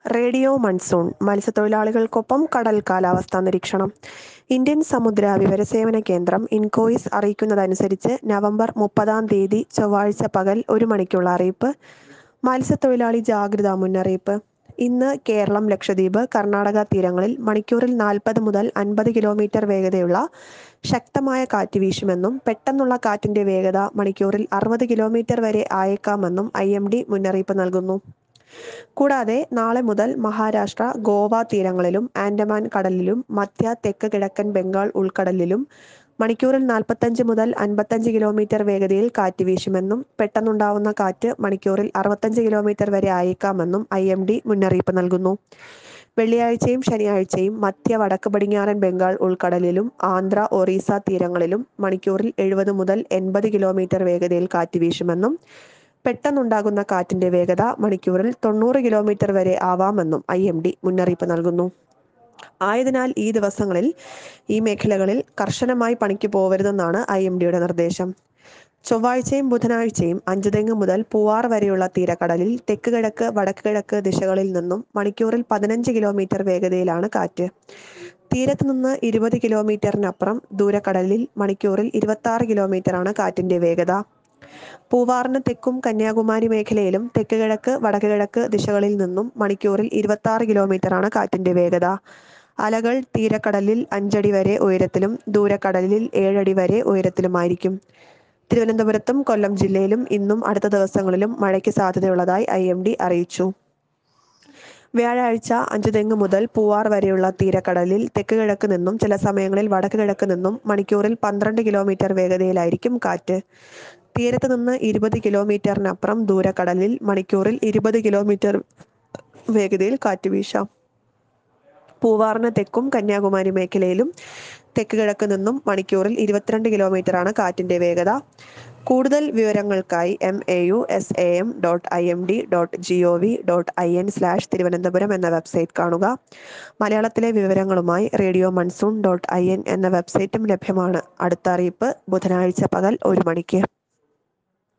radio monsoon മത്സ്യത്തൊഴിലാളികൾക്കൊപ്പം കടൽ കാലാവസ്ഥാ നിരീക്ഷണം ഇന്ത്യൻ സമുദ്ര വിവരസേവന കേന്ദ്രം ഇൻകോയിസ് അറിയിക്കുന്നതനുസരിച്ച് നവംബർ മുപ്പതാം തീയതി ചൊവ്വാഴ്ച പകൽ ഒരു മണിക്കുള്ള അറിയിപ്പ് മത്സ്യത്തൊഴിലാളി ജാഗ്രതാ മുന്നറിയിപ്പ് ഇന്ന് കേരളം ലക്ഷദ്വീപ് കർണാടക തീരങ്ങളിൽ മണിക്കൂറിൽ നാൽപ്പത് മുതൽ അൻപത് കിലോമീറ്റർ വേഗതയുള്ള ശക്തമായ കാറ്റ് വീശുമെന്നും പെട്ടെന്നുള്ള കാറ്റിന്റെ വേഗത മണിക്കൂറിൽ അറുപത് കിലോമീറ്റർ വരെ ആയേക്കാമെന്നും ഐ എം ഡി മുന്നറിയിപ്പ് നൽകുന്നു കൂടാതെ നാളെ മുതൽ മഹാരാഷ്ട്ര ഗോവ തീരങ്ങളിലും ആൻഡമാൻ കടലിലും മധ്യ തെക്ക് കിഴക്കൻ ബംഗാൾ ഉൾക്കടലിലും മണിക്കൂറിൽ നാൽപ്പത്തഞ്ച് മുതൽ അൻപത്തഞ്ച് കിലോമീറ്റർ വേഗതയിൽ കാറ്റ് വീശുമെന്നും പെട്ടെന്നുണ്ടാവുന്ന കാറ്റ് മണിക്കൂറിൽ അറുപത്തഞ്ച് കിലോമീറ്റർ വരെ ആയേക്കാമെന്നും ഐ എം ഡി മുന്നറിയിപ്പ് നൽകുന്നു വെള്ളിയാഴ്ചയും ശനിയാഴ്ചയും മധ്യ വടക്ക് പടിഞ്ഞാറൻ ബംഗാൾ ഉൾക്കടലിലും ആന്ധ്ര ഒറീസ തീരങ്ങളിലും മണിക്കൂറിൽ എഴുപത് മുതൽ എൺപത് കിലോമീറ്റർ വേഗതയിൽ കാറ്റ് വീശുമെന്നും പെട്ടെന്നുണ്ടാകുന്ന കാറ്റിന്റെ വേഗത മണിക്കൂറിൽ തൊണ്ണൂറ് കിലോമീറ്റർ വരെ ആവാമെന്നും ഐ എം ഡി മുന്നറിയിപ്പ് നൽകുന്നു ആയതിനാൽ ഈ ദിവസങ്ങളിൽ ഈ മേഖലകളിൽ കർശനമായി പണിക്ക് പോവരുതെന്നാണ് ഐ എം ഡിയുടെ നിർദ്ദേശം ചൊവ്വാഴ്ചയും ബുധനാഴ്ചയും അഞ്ചുതെങ്ങ് മുതൽ പൂവാർ വരെയുള്ള തീരക്കടലിൽ തെക്ക് കിഴക്ക് വടക്ക് കിഴക്ക് ദിശകളിൽ നിന്നും മണിക്കൂറിൽ പതിനഞ്ച് കിലോമീറ്റർ വേഗതയിലാണ് കാറ്റ് തീരത്ത് നിന്ന് ഇരുപത് കിലോമീറ്ററിനപ്പുറം ദൂരക്കടലിൽ മണിക്കൂറിൽ ഇരുപത്തി ആറ് കിലോമീറ്ററാണ് കാറ്റിന്റെ വേഗത പൂവാറിന് തെക്കും കന്യാകുമാരി മേഖലയിലും തെക്ക് കിഴക്ക് വടക്ക് കിഴക്ക് ദിശകളിൽ നിന്നും മണിക്കൂറിൽ ഇരുപത്തി ആറ് കിലോമീറ്ററാണ് കാറ്റിന്റെ വേഗത അലകൾ തീരക്കടലിൽ അഞ്ചടി വരെ ഉയരത്തിലും ദൂരക്കടലിൽ ഏഴടി വരെ ഉയരത്തിലുമായിരിക്കും തിരുവനന്തപുരത്തും കൊല്ലം ജില്ലയിലും ഇന്നും അടുത്ത ദിവസങ്ങളിലും മഴയ്ക്ക് സാധ്യതയുള്ളതായി ഐ എം ഡി അറിയിച്ചു വ്യാഴാഴ്ച അഞ്ചുതെങ്ങ് മുതൽ പൂവാർ വരെയുള്ള തീരക്കടലിൽ തെക്ക് കിഴക്ക് നിന്നും ചില സമയങ്ങളിൽ വടക്ക് കിഴക്ക് നിന്നും മണിക്കൂറിൽ പന്ത്രണ്ട് കിലോമീറ്റർ വേഗതയിലായിരിക്കും കാറ്റ് തീരത്ത് നിന്ന് ഇരുപത് കിലോമീറ്ററിനപ്പുറം ദൂരക്കടലിൽ മണിക്കൂറിൽ ഇരുപത് കിലോമീറ്റർ വേഗതയിൽ കാറ്റ് വീശാം പൂവാറിന് തെക്കും കന്യാകുമാരി മേഖലയിലും തെക്ക് കിഴക്ക് നിന്നും മണിക്കൂറിൽ ഇരുപത്തിരണ്ട് കിലോമീറ്ററാണ് കാറ്റിന്റെ വേഗത കൂടുതൽ വിവരങ്ങൾക്കായി M A U S A M dot I M D dot G O V dot I N slash Thiruvananthapuram എന്ന വെബ്സൈറ്റ് കാണുക മലയാളത്തിലെ വിവരങ്ങളുമായി radio monsoon dot I N എന്ന വെബ്സൈറ്റും ലഭ്യമാണ് അടുത്ത അറിയിപ്പ് ബുധനാഴ്ച പകൽ ഒരു മണിക്ക്